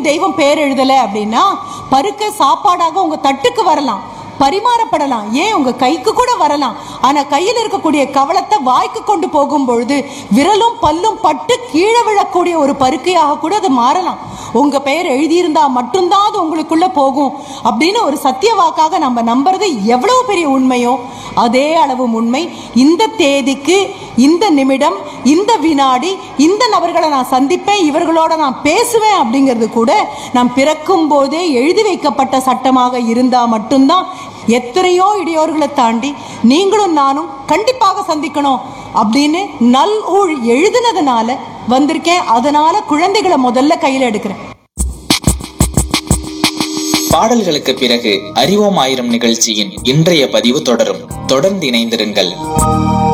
பருக்கைன்னு தெய்வம் பேர் எழுதல அப்படின்னா பருக்கை சாப்பாடாக உங்க தட்டுக்கு வரலாம் பரிமாறப்படலாம் ஏன் உங்க கைக்கு கூட வரலாம் ஆனா கையில் இருக்கக்கூடிய கவலத்தை வாய்க்கு கொண்டு போகும் பொழுது விரலும் பல்லும் பட்டு கீழே விழக்கூடிய ஒரு பருக்கையாக கூட அது மாறலாம் உங்க பெயர் எழுதியிருந்தா மட்டும்தான் அது உங்களுக்குள்ள போகும் அப்படின்னு ஒரு சத்திய வாக்காக நம்ம நம்புறது எவ்வளவு பெரிய உண்மையோ அதே அளவு உண்மை இந்த தேதிக்கு இந்த நிமிடம் இந்த வினாடி இந்த நபர்களை நான் சந்திப்பேன் இவர்களோட நான் பேசுவேன் அப்படிங்கிறது கூட நான் பிறக்கும் போதே எழுதி வைக்கப்பட்ட சட்டமாக இருந்தா மட்டும்தான் எத்தனையோ இடையோர்களை தாண்டி நீங்களும் நானும் கண்டிப்பாக சந்திக்கணும் அப்படின்னு நல் ஊழ் எழுதுனதுனால வந்திருக்கேன் அதனால குழந்தைகளை முதல்ல கையில எடுக்கிறேன் பாடல்களுக்கு பிறகு அறிவோம் ஆயிரம் நிகழ்ச்சியின் இன்றைய பதிவு தொடரும் தொடர்ந்து இணைந்திருங்கள்